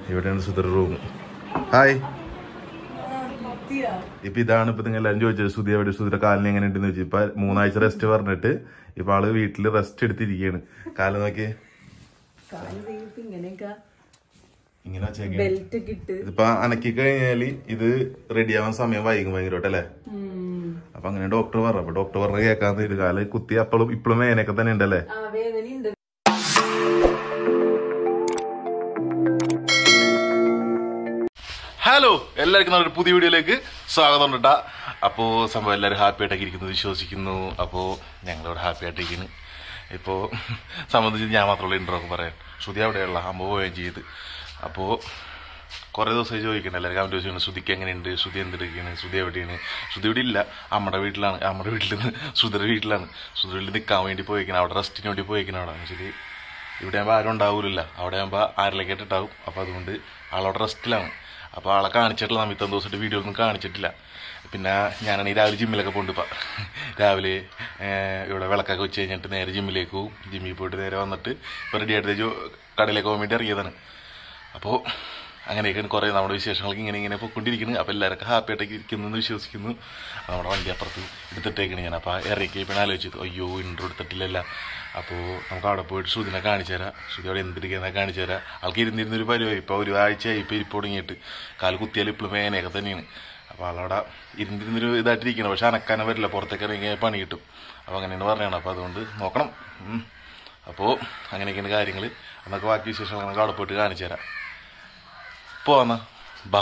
ഇവിടെയാണ് Sudhar room hi ഇപ്പൊ ഇതാണ് ഇപ്പൊ നിങ്ങൾ എല്ലാരും ചോദിച്ചത് സുധി എവിടെ സുധിയുടെ കാലിന് എങ്ങനെ ഉണ്ടെന്ന് ചോദിച്ചു ഇപ്പൊ മൂന്നാഴ്ച റെസ്റ്റ് പറഞ്ഞിട്ട് ഇപ്പൊ ആള് വീട്ടില് റെസ്റ്റ് എടുത്തിരിക്കുകയാണ് കാല് നോക്കി കാല് ദൈവത്ത് ഇങ്ങനെയൊക്കെ ഇങ്ങനെ വെച്ചേക്കാണ് ബെൽറ്റ് ഒക്കെ ഇട്ട് ഇതിപ്പോ അനക്കി കഴിഞ്ഞാല് ഇത് റെഡിയാവാൻ സമയം വൈകും ഭയങ്കരമായിട്ട് അല്ലേ ഉം. അപ്പൊ അങ്ങനെ ഡോക്ടർ പറഞ്ഞു അപ്പൊ ഡോക്ടർ പറഞ്ഞ കേൾക്കാൻ ഒരു കാല് കുത്തി അപ്പോഴും ഇപ്പോഴും വേനൊക്കെ തന്നെ ഉണ്ടല്ലേ ആ വേദനയുണ്ട് ഹലോ എല്ലാവർക്കും നമ്മുടെ പുതിയ വീഡിയോയിലേക്ക് സ്വാഗതം കേട്ടാ അപ്പോ സംഭവം എല്ലാവരും ഹാപ്പി ആയിട്ടൊക്കെ ഇരിക്കുന്നു വിശ്വസിക്കുന്നു അപ്പോ ഞങ്ങളിവിടെ ഹാപ്പി ആയിട്ടിരിക്കുന്നു ഇപ്പോ സംബന്ധിച്ച് ഞാൻ മാത്രമുള്ള ഇൻട്രോ ഒക്കെ പറയാം ശ്രുതി അവിടെയുള്ള അമ്മ പോവുകയും ചെയ്ത് അപ്പോ കുറേ ദിവസമായി ചോദിക്കണം എല്ലാവരും കമന്റ് ചോദിക്കണം ശ്രുതിക്ക് എങ്ങനെയുണ്ട് ശ്രുതി എന്തെടുക്കുകയാണ് ശ്രുതി എവിടെയാണ് ശ്രുതി ഇവിടെ ഇല്ല അമ്മയുടെ വീട്ടിലാണ് അമ്മയുടെ വീട്ടിൽ നിന്ന് ശ്രുതിയുടെ വീട്ടിലാണ് ശ്രുതിയുടെ വീട്ടിൽ നിൽക്കാൻ വേണ്ടി പോയിക്കണം അവിടെ റെസ്റ്റിന് വേണ്ടി പോയിക്കണം അവിടെ ശരി ഇവിടെ ആകുമ്പോൾ ആരും ഉണ്ടാവില്ല അവിടെ ആകുമ്പോൾ ആരിലേക്കായിട്ട് ഉണ്ടാവും അപ്പോൾ അതുകൊണ്ട് ആളവിടെ റെസ്റ്റിലാണ് അപ്പോൾ ആളെ കാണിച്ചിട്ടില്ല നമ്മൾ ഇത്രയും ദിവസമായിട്ട് വീഡിയോ ഒന്നും കാണിച്ചിട്ടില്ല പിന്നെ ഞാനാണെങ്കിൽ രാവിലെ ജിമ്മിലൊക്കെ പോകുന്നുണ്ട് ഇപ്പം രാവിലെ ഏഹ്, ഇവിടെ വിളക്കൊക്കെ വെച്ച് കഴിഞ്ഞിട്ട് നേരെ ജിമ്മിലേക്ക് പോകും ജിമ്മിൽ പോയിട്ട് നേരെ വന്നിട്ട് ഇപ്പോൾ റെഡി ആയിട്ട് ജോ കടയിലേക്ക് പോകാൻ വേണ്ടി ഇറങ്ങിയതാണ് അപ്പോൾ അങ്ങനെയൊക്കെയാണ് കുറേ നമ്മുടെ വിശേഷങ്ങളൊക്കെ ഇങ്ങനെ ഇങ്ങനെ പോയിക്കൊണ്ടിരിക്കുന്നത് അപ്പോൾ എല്ലാവരും ഹാപ്പി ആയിട്ടൊക്കെ ഇരിക്കുന്നു എന്ന് വിശ്വസിക്കുന്നു നമ്മുടെ വണ്ടി അപ്പുറത്ത് എടുത്തിട്ടേക്കാണ് ഞാൻ അപ്പോൾ ഇറക്കി പിന്നെ ആലോചിച്ചത് അയ്യോ ഇൻട്രോ എടുത്തിട്ടില്ലല്ല അപ്പോൾ നമുക്ക് അവിടെ പോയിട്ട് ശ്രുതിനെ കാണിച്ചു തരാം ശ്രുതി അവിടെ എന്തിരിക്കുന്ന കാണിച്ചു തരാം ആൾക്ക് ഇരുന്നിരുന്നൊരു പരിപാടി ഇപ്പോൾ ഒരു ആഴ്ചയായി ഇപ്പോൾ ഇരിപ്പ് തുടങ്ങിയിട്ട് കാല് കുത്തിയാൽ ഇപ്പോഴും വേനയൊക്കെ തന്നെയാണ് അപ്പോൾ ആളവിടെ ഇരുന്നിരുന്നൊരു ഇതായിട്ടിരിക്കണം പക്ഷെ അനക്കാനെ വരില്ല പുറത്തേക്ക് ഇറങ്ങി പണി കിട്ടും അപ്പോൾ അങ്ങനെയാണ് പറഞ്ഞതാണ് അപ്പോൾ അതുകൊണ്ട് നോക്കണം ഉം. അപ്പോൾ അങ്ങനെയൊക്കെയാണ് കാര്യങ്ങൾ എന്നൊക്കെ ബാക്കി വിശേഷങ്ങൾ നമുക്ക് അവിടെ പോയിട്ട് കാണിച്ചു തരാം പോവാന്ന ബാ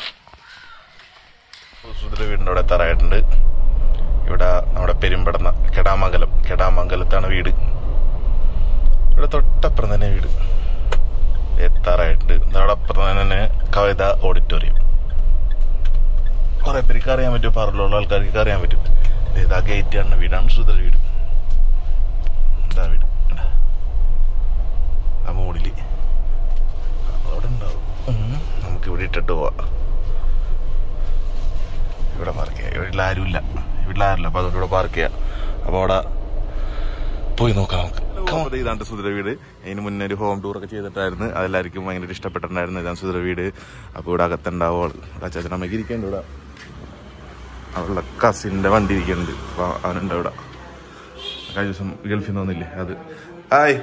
സുധര വീടിൻ്റെ അവിടെ എത്താറായിട്ടുണ്ട് ഇവിടെ നമ്മുടെ പെരുമ്പടന്ന കെടാമംഗലം കെടാമംഗലത്താണ് വീട് ഇവിടെ തൊട്ടപ്പുറം തന്നെ വീട് എത്താറായിട്ടുണ്ട് അവിടെ അപ്പുറം തന്നെ കവിത ഓഡിറ്റോറിയം കുറെ പേർക്ക് അറിയാൻ പറ്റും പറലുള്ള ആൾക്കാർക്ക് അറിയാൻ പറ്റും ഇതാ ഗേറ്റ് ആണ് വീടാണ് സുധര വീട് ഇതാ വീട് കണ്ടോ? ആ മോഡില് അവിടെ ഉണ്ടാവും ഉം. നമുക്ക് ഇവിടെ ഇട്ടിട്ട് പോവാം ഇവിടെ പാർക്ക് ചെയ്യാം ഇവിടെ ആരുമില്ല വീട്ടിൽ ആരുമില്ല അപ്പൊ അതുകൊണ്ട് ഇവിടെ പാർക്ക് ചെയ്യാം അപ്പൊ അവിടെ പോയി നോക്കാം നമുക്ക് ഇതാണ് സുധര വീട് അതിന് മുന്നേ ഒരു ഹോം ടൂർ ഒക്കെ ചെയ്തിട്ടായിരുന്നു അതെല്ലാവർക്കും ഭയങ്കര ഇഷ്ടപ്പെട്ടിട്ടുണ്ടായിരുന്നു ഇതാണ് സുധര വീട് അപ്പൊ ഇവിടെ അകത്തുണ്ടാവും ആള്. ഇവിടെ അച്ചാച്ചൻ അമ്മയ്ക്ക് ഇരിക്കുന്നുണ്ട് ഇവിടെ അവളുടെ കസിന്റെ വണ്ടി ഇരിക്കുന്നുണ്ട് അപ്പൊ അവനുണ്ട് ഇവിടെ കഴിഞ്ഞ ദിവസം ഗൾഫിൽ നിന്ന് വന്നില്ലേ അത് ഹായ്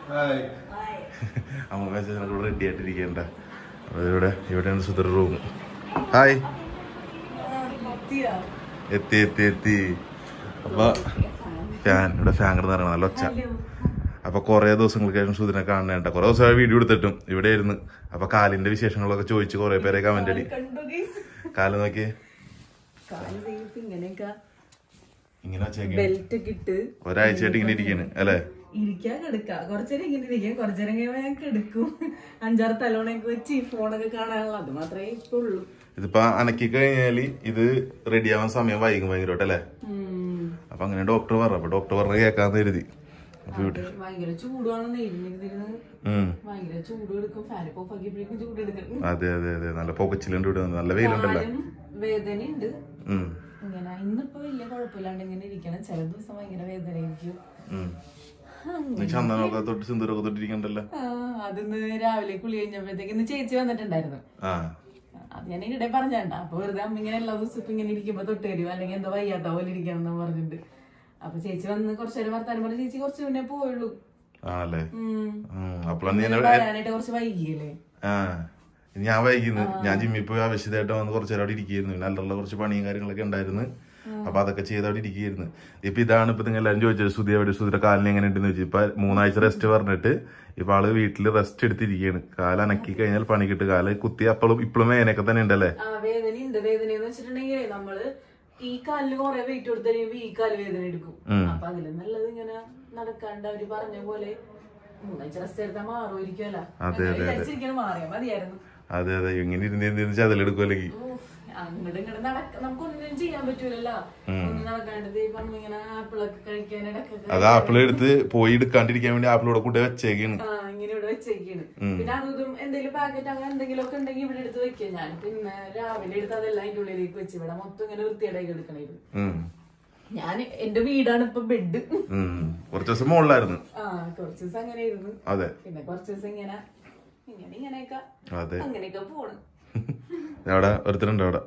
അമ്മ അച്ഛനോട് റെഡി ആയിട്ടിരിക്കണ്ട അപ്പൊ ഇവിടെ ഇവിടെയാണ് സുധർ റൂം ഹായ് എത്തി എത്തി എത്തി അപ്പൊ ഫാൻ ഇവിടെ ഫാൻ കിടന്ന് ഇറങ്ങണം നല്ല ഒച്ച അപ്പൊ കുറെ ദിവസങ്ങൾക്ക് ശേഷം സുധിനെ കാണേണ്ട കുറെ ദിവസം വീഡിയോ എടുത്തിട്ടും ഇവിടെ ആയിരുന്നു അപ്പൊ കാലിന്റെ വിശേഷങ്ങളൊക്കെ ചോദിച്ച് കുറെ പേരെ കമന്റ് അടി കണ്ടു guys. കാല് നോക്കിയേ കാല് ദൈവത്ത് ഇങ്ങനെയൊക്കെ ഇങ്ങനെ വെച്ചേക്ക് ബെൽറ്റ് ഒക്കെ ഇട്ട് ഒരാഴ്ചയായിട്ട് ഇങ്ങനെ ഇരിക്കാണ് അല്ലേ ഇരിക്കാൻ കിടക്ക കുറച്ചേരം ഇങ്ങനെ ഇരിക്കാം കുറച്ചേരം കഴിയുമ്പോൾ ഞാൻ കിടക്കും അഞ്ചാറ് തലോണയൊക്കെ വെച്ച് ഈ ഫോണൊക്കെ കാണാനുള്ള അത് മാത്രമേ ഇപ്പൊ ഉള്ളൂ ഇതിപ്പോ അനക്കി കഴിഞ്ഞാല് ഇത് റെഡിയാവാൻ സമയം വൈകും ഭയങ്കരമായിട്ട് അല്ലേ ഉം. അപ്പൊ അങ്ങനെ ഡോക്ടർ പറഞ്ഞു അപ്പൊ ഡോക്ടർ പറഞ്ഞ കേൾക്കാന്ന് കരുതി അപ്പൊ അത് ഭയങ്കര ചൂടാണെന്ന് ഇരുന്നിരുന്ന് ഉം ഭയങ്കര ചൂട് എടുക്കും ഫാൻ ഓഫ് ആക്കിയപ്പോഴേക്കും ചൂട് എടുക്കും അതെ അതെ അതെ നല്ല പൊക്കച്ചിലുണ്ട് ഇവിടെ നല്ല വെയിലുണ്ടല്ലോ കാലും വേദനയുണ്ട് ഉം ഇങ്ങനെ ഇന്നിപ്പോ വലിയ കുഴപ്പമില്ലാണ്ട് ഇങ്ങനെ ഇരിക്കണം ചില ദിവസം ഭയങ്കര വേദന ആയിരിക്കും ഉം നീ ചന്ദനമൊക്കെ തൊട്ട് സിന്ദൂരൊക്കെ തൊട്ടിരിക്കണ്ടല്ലോ ആ, അതിന്ന് രാവിലെ കുളി കഴിഞ്ഞപ്പോഴത്തേക്ക് ഇന്ന് ചേച്ചി വന്നിട്ടുണ്ടായിരുന്നു ആ അത് ഞാൻ ഇവിടെ പറഞ്ഞണ്ട അപ്പൊ വെറുതെ അമ്മ ഇങ്ങനെ എല്ലാ ദിവസവും ഇപ്പൊ ഇങ്ങനെ ഇരിക്കുമ്പോ തൊട്ട് വരും അല്ലെങ്കിൽ എന്തോ വയ്യാത്ത പോലെ ഇരിക്കണം എന്ന് പറഞ്ഞിട്ട് അപ്പൊ ചേച്ചി വന്ന് കുറച്ചു നേരം വർത്താനം പറഞ്ഞ് ചേച്ചി കുറച്ച് മുന്നേ പോയുള്ളൂ ആണല്ലേ ഉം. ഉം അപ്പോഴാണ് നീ എന്നെ വരാനായിട്ട് കുറച്ച് വൈകിയല്ലേ ആ ഞാൻ വൈകുന്നു ഞാൻ ജിമ്മിൽ പോയി ആവശ്യമായിട്ട് വന്ന് കുറച്ചു നേരം അവിടെ ഇരിക്കുന്നു പിന്നെ അല്ലറ കുറച്ച് പണിയും കാര്യങ്ങളൊക്കെ ഉണ്ടായിരുന്നു അപ്പൊ അതൊക്കെ ചെയ്ത് അവിടെ ഇരിക്കുന്നു ഇപ്പൊ ഇതാണ് ഇപ്പൊ നിങ്ങൾ എല്ലാവരും ചോദിച്ചത് സുധി എവിടെ സുധിയുടെ കാലിന് എങ്ങനെ ഉണ്ടെന്ന് ചോദിച്ചു ഇപ്പൊ മൂന്നാഴ്ച റെസ്റ്റ് പറഞ്ഞിട്ട് ഇപ്പൊ ആള് വീട്ടില് റെസ്റ്റ് എടുത്തിരിക്കുകയാണ് കാല് അനക്കി കഴിഞ്ഞാൽ പണി കിട്ടും കാല് കുത്തി അപ്പോഴും ഇപ്പോഴും വേനയൊക്കെ തന്നെ ഉണ്ടല്ലേ ആ വേദനയുണ്ട് വേദന എന്ന് വെച്ചിട്ടുണ്ടെങ്കിൽ നമ്മള് ഈ കാലിന് കുറെ വെയിറ്റ് കൊടുത്തു കഴിയുമ്പോ ഈ കാല് വേദന എടുക്കും അപ്പൊ അതില് നല്ലത് ഇങ്ങനെ നടക്കാണ്ട് അവര് പറഞ്ഞ പോലെ മൂന്നാഴ്ച റെസ്റ്റ് എടുത്താൽ മാറുമായിരിക്കുമല്ലോ വിചാരിച്ചിരിക്കണം മാറിയാ മതിയായിരുന്നു അതെ അതെ ഇങ്ങനെ ഇരുന്ന് ചതലെടുക്കുമല്ലെങ്കിൽ ഉഫ്, അങ്ങോട്ട് ഇങ്ങോട്ട് നടക്ക നമുക്കൊന്നും ചെയ്യാൻ പറ്റൂലല്ലോ ഒന്നും നടക്കാണ്ട് ഈ പറഞ്ഞ ഇങ്ങനെ ആപ്പിളൊക്കെ കഴിക്കാൻ ഇടക്കൊക്കെ അത് ആപ്പിൾ എടുത്ത് പോയി എടുക്കാണ്ടിരിക്കാൻ വേണ്ടി ആപ്പിൾ ഇവിടെ കൂട്ടി വെച്ചേക്കാണ് ആ ഇങ്ങനെ ഇവിടെ വെച്ചേക്കാണ് പിന്നെ അതും എന്തെങ്കിലും പാക്കറ്റ് അങ്ങനെ എന്തെങ്കിലും ഒക്കെ ഉണ്ടെങ്കിൽ ഇവിടെ എടുത്ത് വെക്കുക ഞാൻ പിന്നെ രാവിലെ എടുത്ത് അതെല്ലാം അതിന്റെ ഉള്ളിലേക്ക് വെച്ച് ഇവിടെ മൊത്തം ഇങ്ങനെ വൃത്തിയേടായി എടുക്കണേത് ഉം ഞാൻ എന്റെ വീടാണ് ഇപ്പൊ ബെഡ് ഉം കുറച്ച് ദിവസം മുകളിലായിരുന്നു ആ കുറച്ച് ദിവസം അങ്ങനെ ഇരുന്നു അതെ പിന്നെ കുറച്ച് ദിവസം ഇങ്ങനെ ഇങ്ങനെ ഇങ്ങനെയൊക്കെ അതെ അങ്ങനെയൊക്കെ പോണ് അവിടെ ഒരുത്തരുണ്ട് അവിടെ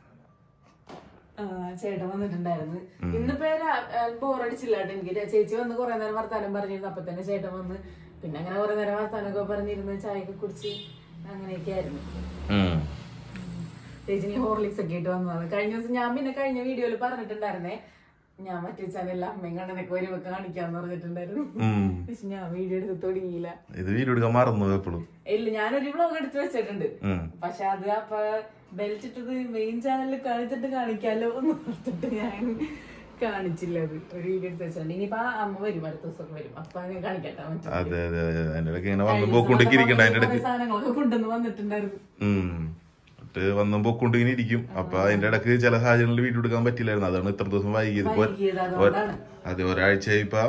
ആ, ചേട്ടൻ വന്നിട്ടുണ്ടായിരുന്നു ഇന്നിപ്പോ ബോറടിച്ചില്ല കേട്ടോ എനിക്ക് ര- ചേച്ചി വന്ന് കുറെ നേരം വർത്താനം പറഞ്ഞിരുന്നു അപ്പൊ തന്നെ ചേട്ടൻ വന്ന് പിന്നെ അങ്ങനെ കുറെ നേരം വർത്താനമൊക്കെ പറഞ്ഞിരുന്ന് ചായയൊക്കെ കുടിച്ച് അങ്ങനെയൊക്കെ ആയിരുന്നു ഉം. ചേച്ചി നീ ഹോർലിക്സ് ഒക്കെ ഇട്ട് വന്നതാണ് കഴിഞ്ഞ ദിവസം ഞാൻ പിന്നെ കഴിഞ്ഞ വീഡിയോയിൽ പറഞ്ഞിട്ടുണ്ടായിരുന്നേ ഞാൻ മറ്റേ ചാനലിൽ അമ്മയും കണ്ണനൊക്കെ വരുമ്പോ കാണിക്കാന്ന് പറഞ്ഞിട്ടുണ്ടായിരുന്നു ഉം. പക്ഷെ ഞാൻ വീഡിയോ എടുത്ത് തുടങ്ങിയില്ല ഇത് വീഡിയോ എടുക്കാൻ മറന്നു എപ്പോഴും ഇല്ല ഞാനൊരു വ്ലോഗ് എടുത്ത് വെച്ചിട്ടുണ്ട് പക്ഷെ അത് അപ്പൊ ബെൽറ്റ് ഇട്ടത് മെയിൻ ചാനലിൽ കാണിച്ചിട്ട് കാണിക്കാലോ എന്ന് ഓർത്തിട്ട് ഞാൻ കാണിച്ചില്ല അത് ഒരു വീഡിയോ എടുത്ത് വെച്ചിട്ടുണ്ട് ഇനിയിപ്പോ ആ അമ്മ വരും അടുത്ത ദിവസം വരും അപ്പൊ ഞാൻ കാണിക്കട്ടെ മറ്റേ അതെ അതെ അതെ അതിന്റെ ഇടയ്ക്ക് ഇങ്ങനെ വന്ന് പോക്കൊണ്ടൊക്കെ ഇരിക്കണ്ട അതിന്റെ ഇടയ്ക്ക് കുറേ സാധനങ്ങളൊക്കെ കൊണ്ടുവന്ന് വന്നിട്ടുണ്ടായിരുന്നു ഉം. എന്നിട്ട് വന്നും പൊക്കൊണ്ട് ഇങ്ങനെ ഇരിക്കും അപ്പൊ അതിന്റെ ഇടയ്ക്ക് ചില സാഹചര്യങ്ങളിൽ വീഡിയോ എടുക്കാൻ പറ്റില്ലായിരുന്നു അതാണ് ഇത്ര ദിവസം വൈകിയത് ഇപ്പൊ വൈകിയത് അതുകൊണ്ടാണ് അതെ ഒരാഴ്ച ഇപ്പൊ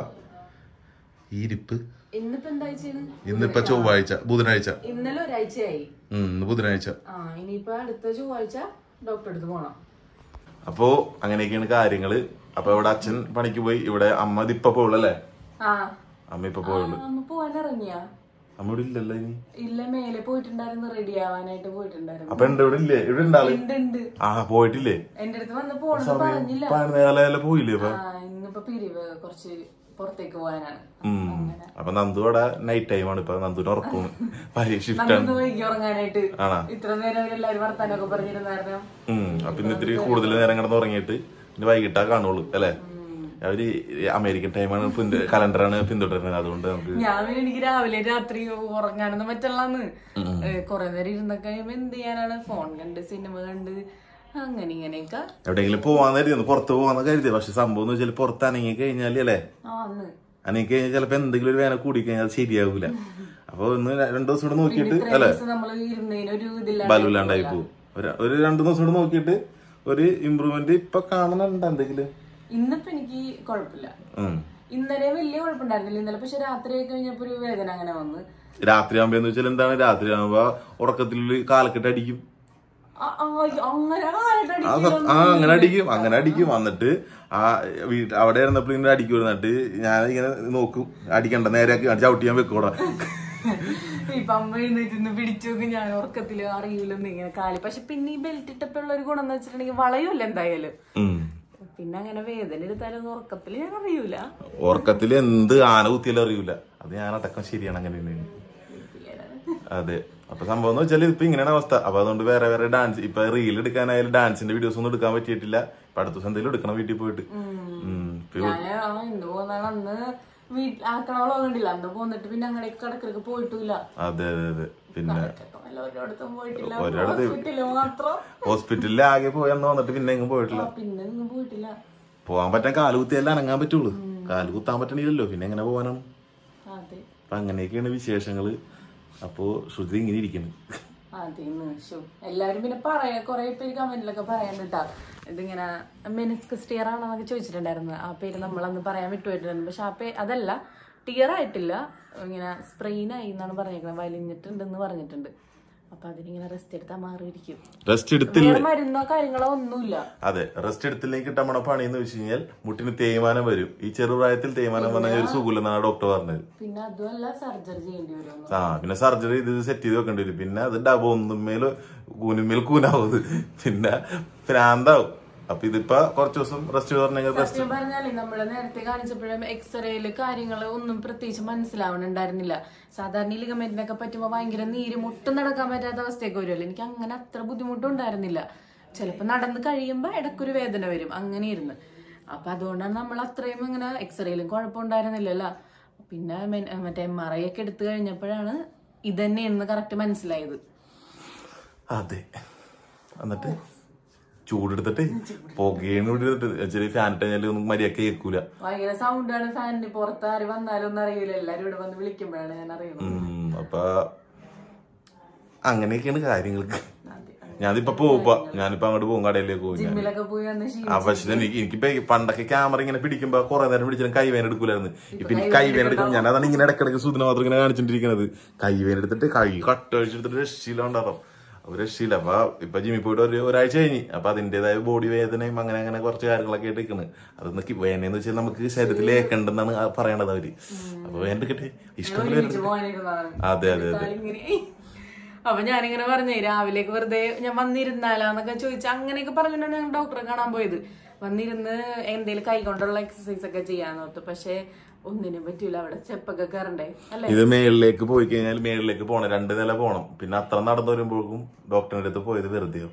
ഈ ഇരിപ്പ് ഇന്നിപ്പോ എന്താ ചെയ്യണ് ഇന്നിപ്പൊ ചൊവ്വാഴ്ച ബുധനാഴ്ച ഇന്നലെ ഒരാഴ്ചയായി ഉം, ഇന്ന് ബുധനാഴ്ച ആ ഇനിയിപ്പോ അടുത്ത ചൊവ്വാഴ്ച ഡോക്ടറെ അടുത്ത് പോണം അപ്പോ അങ്ങനെയൊക്കെയാണ് കാര്യങ്ങള് അപ്പൊ ഇവിടെ അച്ഛൻ പണിക്ക് പോയി ഇവിടെ അമ്മ ഇതിപ്പൊ പോയുള്ളല്ലേ ആ അമ്മ ഇപ്പൊ പോയുള്ളു അമ്മ പോവാൻ ഇറങ്ങിയാ അമ്മ ഇവിടെ ഇല്ലല്ലോ ഇനി ഇല്ല മേലെ പോയിട്ടുണ്ടായിരുന്നു റെഡി ആവാനായിട്ട് പോയിട്ടുണ്ടായിരുന്നു അപ്പൊ ഉണ്ട് ഇവിടെ ഇല്ലേ ഇവിടെ ഉണ്ടാള് ഉണ്ട് ഉണ്ട് ആ പോയിട്ടില്ലേ എന്റെ അടുത്ത് വന്ന് പോണെന്ന് പറഞ്ഞില്ല നേരെ പോയില്ലേ ഇപ്പൊ ആ ഇന്നിപ്പോ പിരിവ് കുറച്ച് പുറത്തേക്ക് പോകാനാണ് ഉം. അപ്പൊ നന്ദു ഇവിടെ നൈറ്റ് ടൈം ആണ് ഇപ്പൊ നന്ദുവിന് ഉറക്കും ഷിഫ്റ്റ് ആണ് നന്നൊന്ന് വൈകി ഉറങ്ങാനായിട്ട് ആണാ ഇത്ര നേരം എല്ലാരും വർത്താനൊക്കെ പറഞ്ഞിരുന്നായിരുന്നു ഉം അപ്പൊ ഇന്ന് ഇത്തിരി കൂടുതൽ നേരം കിടന്ന് ഉറങ്ങിയിട്ട് ഇനി വൈകിട്ടാ കാണുള്ളൂ അല്ലെ അവര് അമേരിക്കൻ ടൈമാണ് കലണ്ടറാണ് പിന്തുടരുന്നത് അതുകൊണ്ട് നമുക്ക് ഞാൻ പിന്നെ എനിക്ക് രാവിലെ രാത്രി ഉറങ്ങാനൊന്നും പറ്റുള്ളന്ന് കൊറേ നേരം ഇരുന്ന കഴിയുമ്പോ എന്ത് ചെയ്യാനാണ് ഫോൺ കണ്ട് സിനിമ കണ്ട് അങ്ങനെ ഇങ്ങനെയൊക്കെ എവിടെയെങ്കിലും പോവാന്ന് കരുതി പുറത്ത് പോവാന്ന് കരുതി പക്ഷെ സംഭവം എന്ന് വെച്ചാൽ പുറത്ത് അനങ്ങി കഴിഞ്ഞാല് അല്ലേ ആ അന്ന് അനങ്ങി കഴിഞ്ഞാൽ ചിലപ്പോ എന്തെങ്കിലും ഒരു വേന കൂടി കഴിഞ്ഞാൽ അത് ശരിയാവൂല അപ്പൊ ഒന്ന് രണ്ടു ദിവസം കൂടെ നോക്കിയിട്ട് ഇത്രയും അല്ലെ ദിവസം നമ്മള് ഇരുന്നതിന് ഒരു ഇതില്ല ബലമില്ലാണ്ടായി പോകും ഒരു- ഒരു രണ്ടു ദിവസം കൂടെ നോക്കിയിട്ട് ഒരു ഇമ്പ്രൂവ്മെന്റ് ഇപ്പൊ കാണുന്നുണ്ട് എന്തെങ്കിലും ഇന്നിപ്പോ എനിക്ക് കുഴപ്പമില്ല ഉം. ഇന്നലെ വലിയ കുഴപ്പമുണ്ടായിരുന്നില്ല ഇന്നലെ പക്ഷെ രാത്രി ആയി കഴിഞ്ഞപ്പോ ഒരു വേദന അങ്ങനെ വന്ന് രാത്രി ആകുമ്പോ എന്ന് വെച്ചാൽ എന്താണ് രാത്രി ആകുമ്പോ ഉറക്കത്തിൽ കാലക്കെട്ട് അടിക്കും ആ, ആ, അങ്ങനെ ആരുടെ ആ അടിക്കലൊന്നും സ- ആ അങ്ങനെ അടിക്കും അങ്ങനെ അടിക്കും വന്നിട്ട് ആ വീട്ട് അവിടെ ഇരുന്നപ്പോൾ ഇങ്ങനെ അടിക്കും എന്നിട്ട് ഞാൻ ഇങ്ങനെ നോക്കും അടിക്കണ്ട നേരെ ചവിട്ടി ഞാൻ വെക്കൂടാ ഇപ്പൊ അമ്മ എഴുന്നേറ്റ് പിടിച്ചു നോക്കി ഞാൻ ഉറക്കത്തില് അറിയില്ലെന്ന് ഇങ്ങനെ കാലി പക്ഷെ പിന്നെ ഈ ബെൽറ്റ് ഇട്ടപ്പോഴുള്ള ഒരു ഗുണം എന്ന് വെച്ചിട്ടുണ്ടെങ്കിൽ വളയൂല്ല എന്തായാലും പിന്നെ അങ്ങനെ വേദന എടുത്താലൊന്നും ഉറക്കത്തില് ഞാൻ അറിയൂല ഉറക്കത്തിൽ എന്ത് ആന കുത്തിയാലും അറിയൂല അത് ഞാൻ അടക്കം ശരിയാണ് അങ്ങനെ തന്നെയാണ്. അതെ അപ്പൊ സംഭവം എന്ന് വെച്ചാൽ ഇപ്പൊ ഇങ്ങനെയാണ് അവസ്ഥ അപ്പൊ അതുകൊണ്ട് വേറെ വേറെ ഡാൻസ് ഇപ്പൊ റീൽ എടുക്കാനായാലും ഡാൻസിന്റെ വീഡിയോസ് ഒന്നും എടുക്കാൻ പറ്റിയിട്ടില്ല ഇപ്പൊ അടുത്ത ദിവസം എന്തെങ്കിലും എടുക്കണം വീട്ടിൽ പോയിട്ട് ഉം. ഇപ്പൊ ഞാന് ആ എന്ത് പോന്നാണ് അന്ന് വീട്ടിൽ ആക്കണവളോ കണ്ടില്ല അന്ന് പോന്നിട്ട് പിന്നെ അങ്ങനെ കടക്കിടക്ക് പോയിട്ടില്ല അതെ അതെ അതെ പിന്നെ ഒരിടത്തും പോയിട്ടില്ല ഒരിടത്ത് ഹോസ്പിറ്റലിൽ മാത്രം ഹോസ്പിറ്റലിൽ ആകെ പോയെന്ന് വന്നിട്ട് പിന്നെ എങ്ങും പോയിട്ടില്ല ആ, പിന്നെ ഒന്നും പോയിട്ടില്ല പോകാൻ പറ്റാൻ കാല് കുത്തിയല്ല അനങ്ങാൻ പറ്റുള്ളൂ കാല് കുത്താൻ പറ്റണില്ലല്ലോ പിന്നെ എങ്ങനെ പോകാനാണ് അതെ അപ്പൊ അങ്ങനെയൊക്കെയാണ് വിശേഷങ്ങള് അപ്പോ ശ്രുതി ഇങ്ങനെ ഇരിക്കുന്നു അതേന്ന് ഷോ എല്ലാവരും പിന്നെ പറയാ കുറെ പേര് കമന്റിലൊക്കെ പറയാൻ കേട്ടാ ഇതിങ്ങനെ മെനിസ്കസ് ടിയർ ആണെന്നൊക്കെ ചോദിച്ചിട്ടുണ്ടായിരുന്നു ആ പേര് നമ്മളന്ന് പറയാൻ വിട്ടുപോയിട്ടുണ്ടായിരുന്നു പക്ഷെ ആ പേ അതല്ല ടിയർ ആയിട്ടില്ല ഇങ്ങനെ സ്പ്രെയിൻ ആയി എന്നാണ് പറഞ്ഞേക്കുന്നത് വലിഞ്ഞിട്ടുണ്ടെന്ന് പറഞ്ഞിട്ടുണ്ട് അപ്പൊ അതിനിങ്ങനെ റെസ്റ്റ് എടുത്താൽ മാറിയിരിക്കും റെസ്റ്റ് എടുത്തില്ല വേറെ മരുന്നോ കാര്യങ്ങളോ ഒന്നുമില്ല അതെ റെസ്റ്റ് എടുത്തില്ലെങ്കിൽ കിട്ടാൻ പോണ പണി എന്ന് വെച്ച് കഴിഞ്ഞാൽ മുട്ടിന് തേയ്മാനം വരും ഈ ചെറുപ്രായത്തിൽ തേയ്മാനം വന്നാൽ ഒരു സുഖമില്ലെന്നാണ് ഡോക്ടർ പറഞ്ഞത് പിന്നെ അതുമല്ല സർജറി ചെയ്യേണ്ടി വരുമെന്ന് ആ പിന്നെ സർജറി ഇത് സെറ്റ് ചെയ്ത് വെക്കേണ്ടി വരും പിന്നെ അത് ഡബ ഒന്നുമേൽ കൂനുമേൽ കൂനാവും പിന്നെ ഭ്രാന്താവും അപ്പൊ ഇതിപ്പോ കുറച്ച് ദിവസം റെസ്റ്റ് പറഞ്ഞെങ്കിൽ റെസ്റ്റ് സത്യം പറഞ്ഞാലേ നമ്മള് നേരത്തെ കാണിച്ചപ്പോഴും എക്സ്റേയില് കാര്യങ്ങൾ ഒന്നും പ്രത്യേകിച്ച് മനസ്സിലാവണുണ്ടായിരുന്നില്ല സാധാരണ ഈ ലിഗമെന്റിനൊക്കെ പറ്റുമ്പോ ഭയങ്കര നീര് മുട്ടും നടക്കാൻ പറ്റാത്ത അവസ്ഥയൊക്കെ വരുമല്ലോ എനിക്ക് അങ്ങനെ അത്ര ബുദ്ധിമുട്ടുണ്ടായിരുന്നില്ല ചിലപ്പോ നടന്ന് കഴിയുമ്പോ ഇടയ്ക്കൊരു വേദന വരും അങ്ങനെ ഇരുന്ന് അപ്പൊ അതുകൊണ്ടാണ് നമ്മൾ അത്രയും ഇങ്ങനെ എക്സ്റേയിലും കുഴപ്പമുണ്ടായിരുന്നില്ലല്ലോ പിന്നെ മെ- മറ്റേ എം ആർ ഐ ഒക്കെ എടുത്തു കഴിഞ്ഞപ്പോഴാണ് ഇതന്നെയാണെന്ന് കറക്റ്റ് മനസ്സിലായത് അതെ എന്നിട്ട് ചൂടെടുത്തിട്ട് പുകയാണ് ഇവിടെ എടുത്തിട്ട് ചെറിയ ഫാൻ ഇട്ട് കഴിഞ്ഞാൽ ഒന്നും മര്യാദ കേൾക്കൂല ഭയങ്കര സൗണ്ടാണ് ഫാനിന് പുറത്ത് ആര് വന്നാലും ഒന്നും അറിയില്ല എല്ലാരും ഇവിടെ വന്ന് വിളിക്കുമ്പോഴാണ് ഞാൻ അറിയുന്നത് ഉം, അപ്പൊ അങ്ങനെയൊക്കെയാണ് കാര്യങ്ങൾക്ക് അതെ. ഞാനിപ്പോ പോവുക ഞാനിപ്പോ അങ്ങോട്ട് പോകും കടയിലേക്ക് പോകും ഞാൻ ജിമ്മിലൊക്കെ പോയി വന്ന് ക്ഷീ- ആ പക്ഷെ എനിക്ക് എനിക്കിപ്പോ ഈ പണ്ടൊക്കെ ക്യാമറ ഇങ്ങനെ പിടിക്കുമ്പോ കുറെ നേരം പിടിച്ചാലും കൈവേന എടുക്കൂലായിരുന്നു ഇപ്പൊ എനിക്ക് കൈവേന എടുക്കണം ഞാൻ അതാണ് ഇങ്ങനെ ഇടക്കിടക്ക് സുദിന മാത്രം ഇങ്ങനെ കാണിച്ചോണ്ടിരിക്കുന്നത് കൈവേന എടുത്തിട്ട് കൈ കട്ട് അഴിച്ചെടുത്തിട്ട് രക്ഷയിലുണ്ടാകും ഒരു രക്ഷയില്ല അപ്പൊ ഇപ്പൊ ജിമ്മിൽ പോയിട്ട് ഒരു ഒരാഴ്ച കഴിഞ്ഞ് അപ്പൊ അതിന്റേതായ ബോഡി വേദനയും അങ്ങനെ അങ്ങനെ കുറച്ച് കാര്യങ്ങളൊക്കെ ആയിട്ട് നിൽക്കുന്നത് അതൊന്ന് കി- വേദനയെന്ന് വെച്ചാൽ നമുക്ക് ശരീരത്തിൽ ഏക്കണ്ടെന്നാണ് ആ പറയണത് അവര് അപ്പൊ വേണ്ട കിട്ടെ ഇഷ്ടംപോലെ ഒരുമിച്ച് പോകാനിരുന്നതാണ് അതെ അതെ അതെ കാലിങ്ങനെ അപ്പൊ ഞാനിങ്ങനെ പറഞ്ഞേ രാവിലേക്ക് വെറുതെ ഞാൻ വന്നിരുന്നാലാന്നൊക്കെ ചോദിച്ചു അങ്ങനെയൊക്കെ പറഞ്ഞിട്ടാണ് ഞാൻ ഡോക്ടറെ കാണാൻ പോയത് വന്നിരുന്ന് എന്തേലും കൈ കൊണ്ടുള്ള എക്സസൈസ് ഒക്കെ ചെയ്യാന്ന് ഓർത്തു പക്ഷെ ഒന്നിനും പറ്റൂല അവിടെ ചെപ്പൊക്കെ കയറണ്ടേ അല്ലെ ഇത് മേളിലേക്ക് പോയി കഴിഞ്ഞാൽ മേളിലേക്ക് പോണം രണ്ട് നില പോണം പിന്നെ അത്ര നടന്നു വരുമ്പോഴേക്കും ഡോക്ടറിന്റെ അടുത്ത് പോയത് വെറുതെ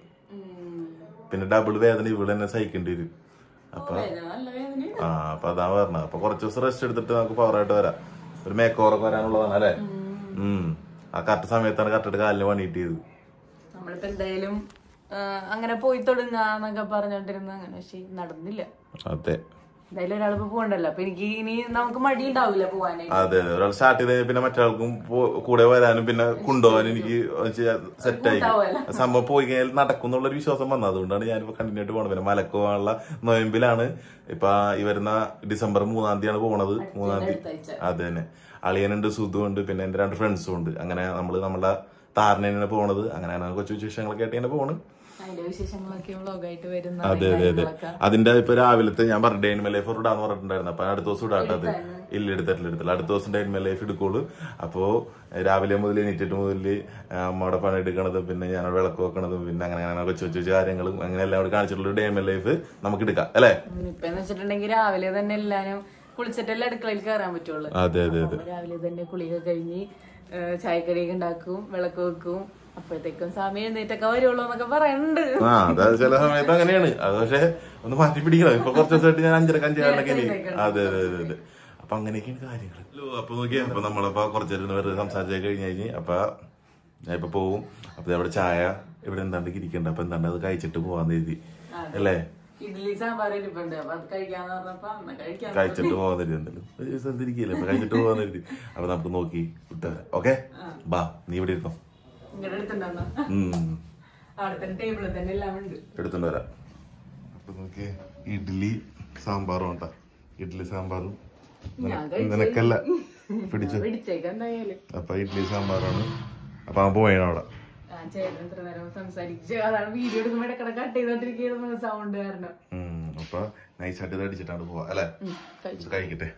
പിന്നെ ഡബിൾ വേദന ഇവിടെ തന്നെ സഹിക്കേണ്ടി വരും അപ്പൊ നല്ല വേദന ആ അപ്പൊ അതാ പറഞ്ഞത് അപ്പൊ കുറച്ച് ദിവസം റെസ്റ്റ് എടുത്തിട്ട് നമുക്ക് പവറായിട്ട് വരാം ഒരു മേക്ക് ഓവറൊക്കെ വരാനുള്ളതാണ് അല്ലേ ഉം ആ കറക്റ്റ് സമയത്താണ് കറക്റ്റ് കാലിന് പണിയിട്ട് ചെയ്ത് നമ്മളിപ്പോ എന്തായാലും ആ, അങ്ങനെ പോയി തുടങ്ങാന്നൊക്കെ പറഞ്ഞോണ്ടിരുന്നു അങ്ങനെ പക്ഷെ നടന്നില്ല അതെ എന്തായാലും ഒരാളിപ്പോ പോകണ്ടല്ലോ അപ്പൊ എനിക്ക് ഇനി നമുക്ക് മടി ഉണ്ടാവില്ല പോവാനായിട്ട് അതെ അതെ ഒരാൾ സ്റ്റാർട്ട് ചെയ്ത് കഴിഞ്ഞാൽ പിന്നെ മറ്റൊരാൾക്കും പോ- കൂടെ വരാനും പിന്നെ കൊണ്ടുപോകാനും എനിക്ക് സെറ്റായി കൂട്ടാവുമല്ലോ. സംഭവം പോയി കഴിഞ്ഞാൽ നടക്കും എന്നുള്ളൊരു വിശ്വാസം വന്നത് അതുകൊണ്ടാണ് ഞാനിപ്പോ കണ്ടിന്യൂ ആയിട്ട് പോകണത് പിന്നെ മലക്ക് പോകാനുള്ള നൊയമ്പിലാണ് ഇപ്പൊ ഈ വരുന്ന ഡിസംബർ മൂന്നാം തീയതിയാണ് പോണത് മൂന്നാം തീയതി അടുത്ത ആഴ്ച അതെ തന്നെ അളിയനുണ്ട് സുധു ഉണ്ട് പിന്നെ എന്റെ രണ്ട് ഫ്രണ്ട്സും ഉണ്ട് അങ്ങനെ നമ്മള് നമ്മുടെ താരനെ പോണത് അങ്ങനെയാണ് കൊച്ചു വിശേഷങ്ങളൊക്കെ ആയിട്ട് ഇങ്ങനെ പോണ് അതിന്റെ വിശേഷങ്ങളൊക്കെ വ്ളോഗായിട്ട് വരുന്ന അതെ അതെ അതെ കാര്യങ്ങളൊക്കെ. അതിന്റെ ഇപ്പൊ രാവിലത്തെ ഞാൻ പറഞ്ഞു ഡെയിൻമ ലൈഫ് ഒരു ഇടാന്ന് പറഞ്ഞിട്ടുണ്ടായിരുന്നു അപ്പൊ അടുത്ത ദിവസം ഇടാട്ടോ അത് ഇല്ല എടുത്തിട്ടില്ല എടുത്തില്ല അടുത്ത ദിവസം ഡെയിൻമ ലൈഫ് എടുക്കുള്ളൂ അപ്പോ രാവിലെ മുതൽ എണീറ്റിട്ട് മുതൽ അമ്മയുടെ പണി എടുക്കണതും പിന്നെ ഞാൻ വിളക്ക് വെക്കണതും പിന്നെ അങ്ങനെ അങ്ങനെ കൊച്ചു കൊച്ചു കൊച്ചു കാര്യങ്ങളും അങ്ങനെ എല്ലാം കൂടി കാണിച്ചിട്ടുള്ള ഡെയിൻമ ലൈഫ് നമുക്ക് എടുക്കാം അല്ലേ ഉം, ഇപ്പൊന്ന് വെച്ചിട്ടുണ്ടെങ്കിൽ രാവിലെ തന്നെ എല്ലാരും കുളിച്ചിട്ടല്ലേ അടുക്കളയിൽ കയറാൻ പറ്റുള്ളൂ അതെ അതെ അതെ അപ്പൊ രാവിലെ തന്നെ കുളിയൊക്കെ കഴിഞ്ഞ് ഏ, ചായക്കടിയൊക്കെ ഉണ്ടാക്കും വിളക്ക് വെക്കും അപ്പോഴത്തേക്കും സമയം എഴുന്നേറ്റൊക്കെ വരുള്ളൂ എന്നൊക്കെ പറയുന്നുണ്ട് ആ അത് ചില സമയത്ത് അങ്ങനെയാണ് അത് പക്ഷെ ഒന്ന് മാറ്റി പിടിക്കണം ഇപ്പൊ കുറച്ച് ദിവസമായിട്ട് ഞാൻ അഞ്ചരക്ക് അഞ്ചാറിനൊക്കെ ഇനി അതെ അതെ അതെ അതെ അപ്പൊ അങ്ങനെയൊക്കെയാണ് കാര്യങ്ങൾ അപ്പൊ നോക്കിയാ അപ്പൊ നമ്മളിപ്പോ കുറച്ച് നേരം വെറുതെ സംസാരിച്ചു കഴിഞ്ഞ് കഴിഞ്ഞ് അപ്പൊ ഞാൻ ഇപ്പൊ പോവും അപ്പൊ അവിടെ ചായ ഇവിടെ എന്താണ്ട് ഇരിക്കണ്ട അപ്പൊ എന്താണ്ട് അത് കഴിച്ചിട്ട് പോവാന്ന് എഴുതി അല്ലേ ഇഡ്ഡലി സാമ്പാർ ഇരിപ്പുണ്ട് അപ്പൊ അത് കഴിക്കാന്ന് പറഞ്ഞപ്പോ അന്ന് കഴിക്കാൻ കഴിച്ചിട്ട് പോവാൻ തരും എന്തായാലും ഒരു ദിവസം എന്തിരിക്കില്ല അപ്പൊ കഴിച്ചിട്ട് പോവാൻ തരുതി അപ്പൊ നമുക്ക് നോക്കി വിട്ടുതരാം ഓക്കെ ബാ നീ ഇവിടെ ഇരുന്നോ ഇങ്ങടെ അടുത്തുണ്ടെന്ന ഉം അവിടെ തന്നെ ടേബിളിൽ തന്നെ എല്ലാം ഉണ്ട് എടുത്തോണ്ട് വരാം അപ്പൊ നോക്കി ഇഡ്ഡലി സാമ്പാറും ഉണ്ടാ ഇഡ്ഡലി സാമ്പാറും ഞാൻ നിനക്കല്ല പിടിച്ചു പിടിച്ചേക്കാം എന്തായാലും അപ്പൊ ഇഡ്ഡലി സാമ്പാറാണ് അപ്പൊ അവൻ പോയാണ് അവിടെ ആ ചേട്ടൻ ഇത്ര നേരം സംസാരിച്ചു അതാണ് വീഡിയോ എടുക്കുമ്പോ ഇടക്കിടെ കട്ട് ചെയ്തോണ്ടിരിക്കുന്ന സൗണ്ട് കാരണം ഉം, അപ്പൊ നൈസായിട്ട് ഇത് അടിച്ചിട്ടാണ് പോവാ അല്ലെ ഉം, കഴിച്ചു. ഇത് കഴിക്കട്ടെ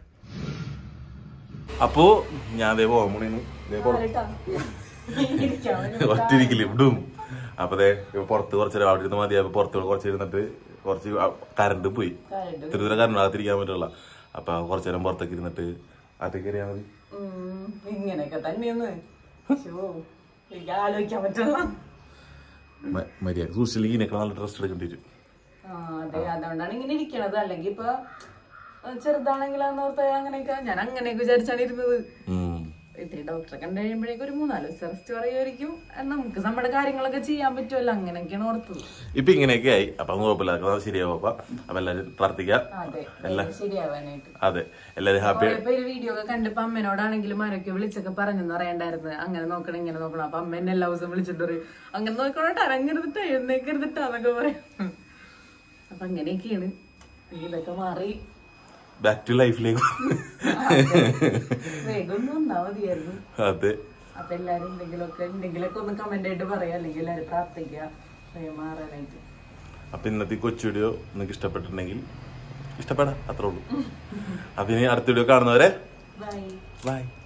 അപ്പോ ഞാൻ ദേ പോവാൻ പോണേന് ദേ പുറത്ത് കേട്ടോ? ഇരിക്കാം. ഒറ്റിരിക്കില്ല ഇവിടും അപ്പൊ ദേ ഇപ്പൊ പുറത്ത് കുറച്ച് നേരം അവിടെ ഇരുന്ന് മതി അപ്പൊ പുറത്ത് കുറച്ച് ഇരുന്നിട്ട് കുറച്ച് കറണ്ട് പോയി കരണ്ട്. തിരുവനന്തപുരം കറണ്ട് അകത്തിരിക്കാൻ പറ്റുള്ള അപ്പൊ കുറച്ച് നേരം പുറത്തേക്ക് ഇരുന്നിട്ട് അകത്തേക്ക് കയറിയാൽ മതി ഉം, ഇങ്ങനെയൊക്കെ തന്നെയെന്ന് ശോ, എനിക്ക് ആലോചിക്കാൻ പറ്റില്ല മ- മര്യാദ സൂക്ഷിച്ചില്ലെങ്കിൽ ഇതിനൊക്കെ നല്ല ഡ്രസ് എടുക്കേണ്ടി വരും ആ അതെ അതുകൊണ്ടാണ് ഇങ്ങനെ ഇരിക്കണത് അല്ലെങ്കിൽ ഇപ്പൊ ചെറുതാണെങ്കിലാന്ന് ഓർത്ത് അങ്ങനെയൊക്കെ ഞാൻ അങ്ങനെയൊക്കെ വിചാരിച്ചാണ് ഇരുന്നത് ഉം. ഇത്തിരി ഡോക്ടറെ കണ്ടു കഴിയുമ്പോഴേക്കും ഒരു മൂന്നാല് ദിവസം റെസ്റ്റ് പറയുമായിരിക്കും നമുക്ക് നമ്മുടെ കാര്യങ്ങളൊക്കെ ചെയ്യാൻ പറ്റുമല്ലോ അങ്ങനെയൊക്കെയാണ് ഓർത്തത് ഇപ്പൊ ഇങ്ങനെയൊക്കെ ആയി അപ്പൊ അത് കുഴപ്പമില്ല അതൊക്കെ ശരിയാവും അപ്പൊ അപ്പൊ എല്ലാരും പ്രാർത്ഥിക്കാം അതെ വേഗം ശരിയാവാനായിട്ട് അതെ എല്ലാരും ഹാപ്പി കുറെ പേര് വീഡിയോ ഒക്കെ കണ്ടപ്പോ അമ്മേനോടാണെങ്കിലും ആരൊക്കെ വിളിച്ചൊക്കെ പറഞ്ഞെന്ന് അറിയണ്ടായിരുന്നു അങ്ങനെ നോക്കണം ഇങ്ങനെ നോക്കണം അപ്പൊ അമ്മ എന്നെ എല്ലാ ദിവസവും വിളിച്ചിട്ട് പറയും അങ്ങനെ നോക്കണോട്ട് അരങ്ങരുതിട്ടാ എഴുന്നേക്കരുതിട്ടാന്നൊക്കെ പറയും അപ്പൊ അങ്ങനെയൊക്കെയാണ് ഇതൊക്കെ മാറി ബാക്ക് ടു ലൈഫിലേക്ക് വേഗം ഒന്ന് വന്നാ മതിയായിരുന്നു അതെ അപ്പൊ എല്ലാരും എന്തെങ്കിലുമൊക്കെ എന്തെങ്കിലുമൊക്കെ ഒന്ന് കമന്റ് ആയിട്ട് പറയാം അല്ലെങ്കിൽ എല്ലാരും പ്രാർത്ഥിക്കുക വേഗം മാറാനായിട്ട് അപ്പൊ ഇന്നത്തെ ഈ കൊച്ചു വീഡിയോ നിങ്ങൾക്ക് ഇഷ്ടപ്പെട്ടിട്ടുണ്ടെങ്കിൽ ഇഷ്ടപ്പെടാം അത്രേ ഉള്ളൂ അപ്പൊ ഇനി അടുത്ത വീഡിയോ കാണുന്നവരെ ബൈ ബൈ